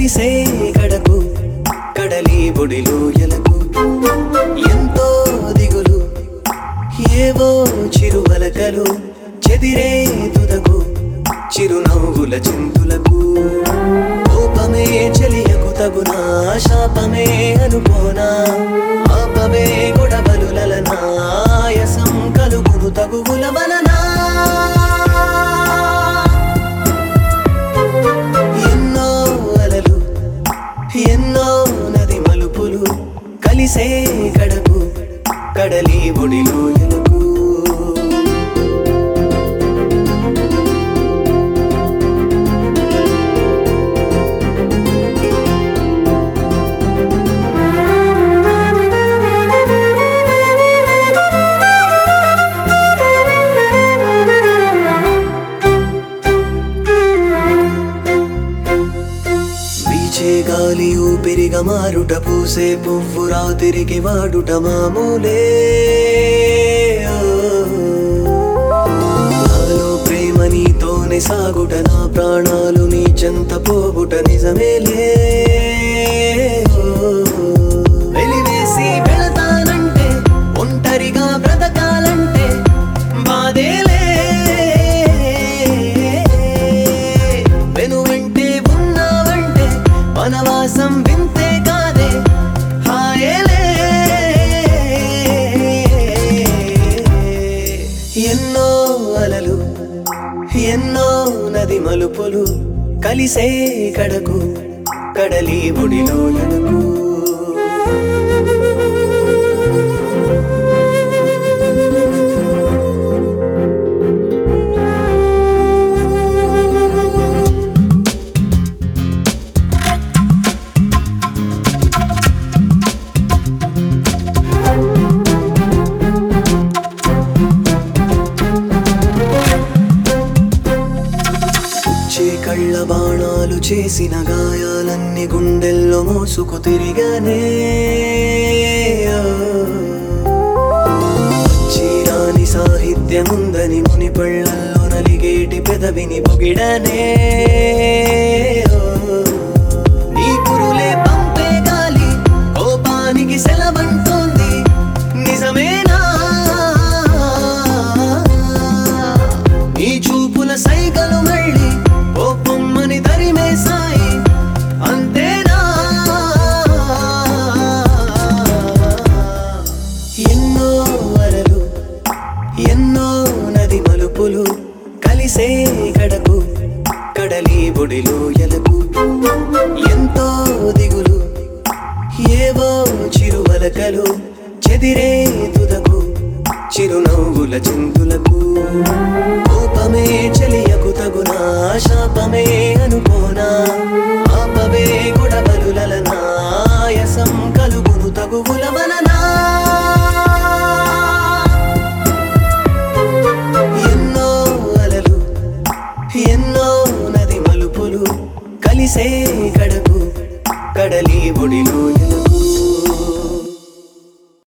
కలిసే కడకు కడలి బొడిలో ఎలకు ఎంతో దిగులు ఏవో చిరువలకలు చెదిరే తుదకు చిరునవ్వుల చింతులకు కోపమే చెలియకు తగునా శాపమే అనుకోనా ఆపమే గొడవలు లలనా ఆయాసం కలుగును తగువుల వలనా ఎన్నో అలలు ఎన్నో నది మలుపులు కలిసే కడకు కడలి ఒడిలో ఎలుగు వీచే గాలి ఊపిరిగా మారుట పూసే పువ్వు రాతిరికి వాడుట మామూలే నాలో ప్రేమ నీతోనే సాగుట నా ప్రాణాలు నీ చెంత పోగుట నిజమేలే వెలివేసి వెళతానంటే ఒంటరిగా బ్రతకాలంటే బాధేలే వెనువెంటే ఉన్నావంటే వనవాసం వింతే కాదే హాయేలే ఎన్నో అలలు ఎన్నో నది మలుపులు కలిసే కడకు కడలి బుడిలో ఎనుకు చే కళ్ళ బాణాలు చేసిన గాయాలన్నీ గుండెల్లో మోసుకు తిరిగానే చీరాని సాహిత్యముందని ముని పళ్ళల్లో నలిగేటి పెదవిని పొగిడనే నీ కురులే పంపే గాలి కోపానికి సెలవంటోంది నిజమేనా నీ చూపుల సైగలు మళ్ళీ ఓ పొమ్మని తరిమే సాయి అంతేనా ఎన్నో అలలు ఎన్నో నది మలుపులు కలిసే కడకు కడలి బొడిలో ఎలకు ఎంతో దిగులు ఏవో చిరువలకలు చెదిరే తుదకు చిరునవ్వుల చింతులకు కోపమే చెలియకు తగునా శాపమే అనుకోనా ఆపవే గొడవలు లలనా ఆయాసం కలుగును తగువుల వలనా ఎన్నో అలలు ఎన్నో నది మలుపులు కలిసే కడకు కడలి బొడిలో ఎలుగు